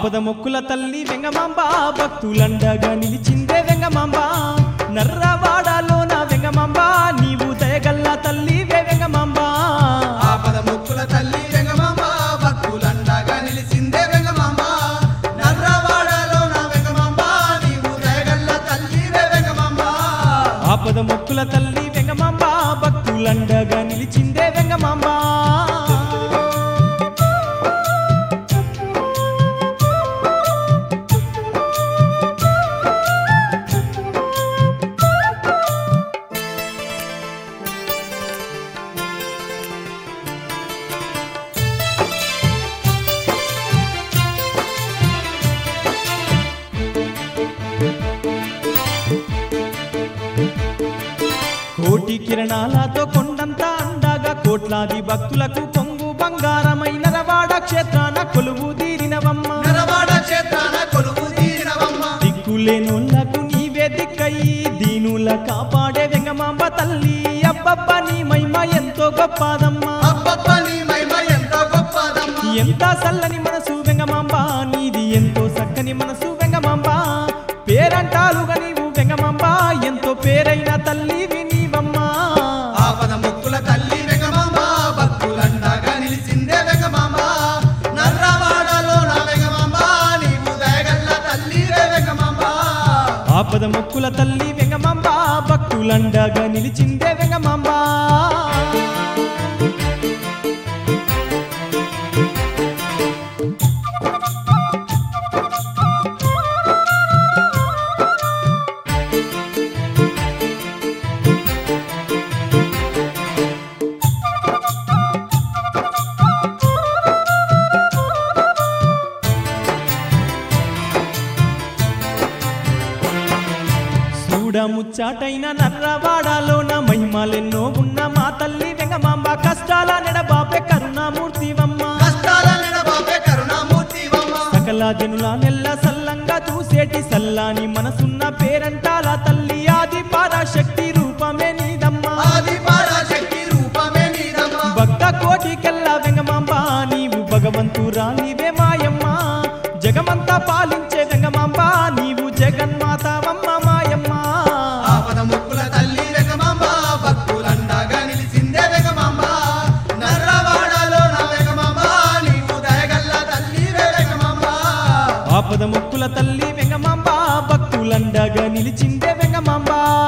ఆపద మొక్కుల తల్లి వెంగమాంబ భక్తులండగా నిలిచిందే వెంగమాంబ నర్రవాడలో నా వెంగమాంబ నీవు దయగల్ల తల్లి వే వెంగమాంబ ఆపద ముక్కుల తల్లి వెంగమాంబ భక్తులండగా నిలిసిందే వెంగమాంబ నర్రవాడలో నా వెంగమాంబ నీవు దయగల్ల తల్లి వెంగమాంబ ఆపద మొక్కుల తల్లి వెంగమాంబ భక్తులండగా నిలిచిందే వెంగమాంబ కోటి కిరణాలతో కొండంత అండగా కోట్లాది భక్తులకు పొంగు బంగారమైన రవాడ క్షేత్రాన కొలువు తీరినవమ్మ నరవాడ క్షేత్రాన కొలువు తీరినవమ్మ దిక్కులేనోళ్లకు నీవే దిక్కయి దీనుల కాపాడే వెంగమాంబ తల్లి అబ్బబ్బ నీ మహిమ ఎంతో గొప్పదమ్మా అబ్బబ్బ నీ మహిమ ఎంత గొప్పదమ్మ ఎంత చల్లని మనసు వెంగమాంబ నీది ఎంతో చక్కని మనసు వెంగమాంబ పేరంటాలుగా నీవు వెంగమాంబ ఎంతో పేరైన తల్లి నీవమ్మా ఆపద ముక్కుల తల్లి వెంగమాంబ భక్తులండగా నిలిసిందే వెంగమాంబ నర్రవాడలో నా వెంగమాంబ నీవు దయగల్ల తల్లి వెంగమాంబ ఆపద మొక్కుల తల్లి వెంగమాంబ భక్తులండగా నిలిచిందే వెంగమాంబ చూడముచ్చాటైన నర్రవాడలోన మహిమలెన్నో ఉన్న మా తల్లి వెంగమాంబ కష్టాల నెడబాపే కరుణామూర్తివమ్మ కష్టాల నిడబాపే కరుణామూర్తివమ్మ సకల జనుల నెల్ల సల్లంగా చూసేటి సల్లాని మనసున్న పేరంటాల తల్లి ఆది పరాశక్తి రూపమే నీదమ్మా ఆది పరాశక్తి రూపమే నీదమ్మ భక్త కోటికెల్ల వెంగమాంబ నీవు భగవంతురాలివే మాయమ్మ జగమంతా పాలించే వెంగమాంబ నీవు జగన్మాతావమ్మ మాయమ్మ ఆపద ముక్కుల తల్లి వెంగమాంబ భక్తులండగా నిలిసిందే వెంగమాంబ నర్రవాడలో నా వెంగమాంబ నీవు దయగల్ల తల్లి వెంగమాంబ ఆపద ముక్కుల తల్లి వెంగమాంబ భక్తులండగా నిలిచిందే వెంగమాంబ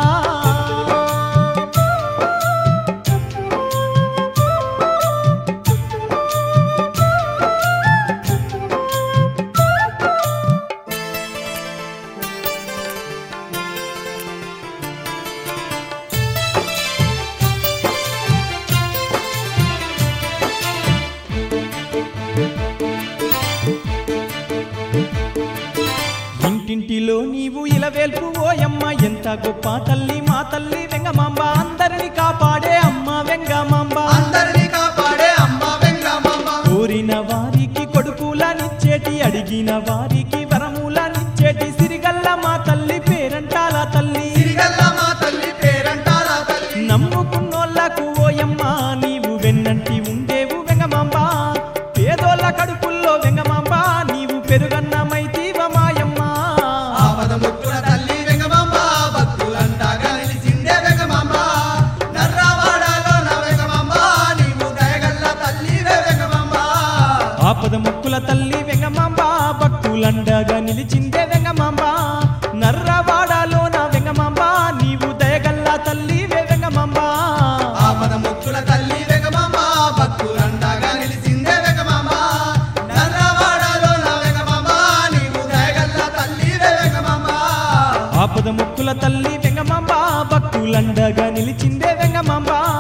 ఇంటింటిలో నీవు ఇలవేల్పు ఓయమ్మ ఎంత గొప్ప తల్లి మా తల్లి వెంగమాంబ అందరిని కాపాడే అమ్మ వెంగమాంబ అందరినీ కాపాడే అమ్మ వెంగమాంబ కోరిన వారికి కొడుకులనిచ్చేటి అడిగిన వారికి వరములనిచ్చేటి సిరిగల్ల మా తల్లి పేరంటాల తల్లి సిరిగల్ల మా తల్లి పేరంటాల తల్లి నమ్ముకున్నోళ్లకు ఓయమ్మ నీవు వెన్నంటి ఉండేవు వెంగమాంబ పేదోళ్ళ కడుపుల్లో వెంగమాంబ నీవు పెరుగన్నమైతీవ మాయమ్మ ఆపద ముక్కుల తల్లి వెంగమాంబ భక్తులండగా నిలిసిందే వెంగమాంబ నర్రవాడలో నా వెంగమాంబ నీవు దయగల్ల తల్లి వెంగమాంబ ఆపద మొక్కుల తల్లి వెంగమాంబ భక్తులండగా నిలిచిందే వెంగమాంబ నర్రవాడలో నా వెంగమాంబ నీవు దయగల్ల తల్లి వెంగమాంబ ఆపద ముక్కుల తల్లి వెంగమాంబ భక్తులండగా నిలిసిందే వెంగమాంబ నర్రవాడలో నా వెంగమాంబ నీవు దయగల్ల తల్లి వెంగమాంబ ఆపద మొక్కుల తల్లి వెంగమాంబ భక్తులండగా నిలిచిందే వెంగమాంబ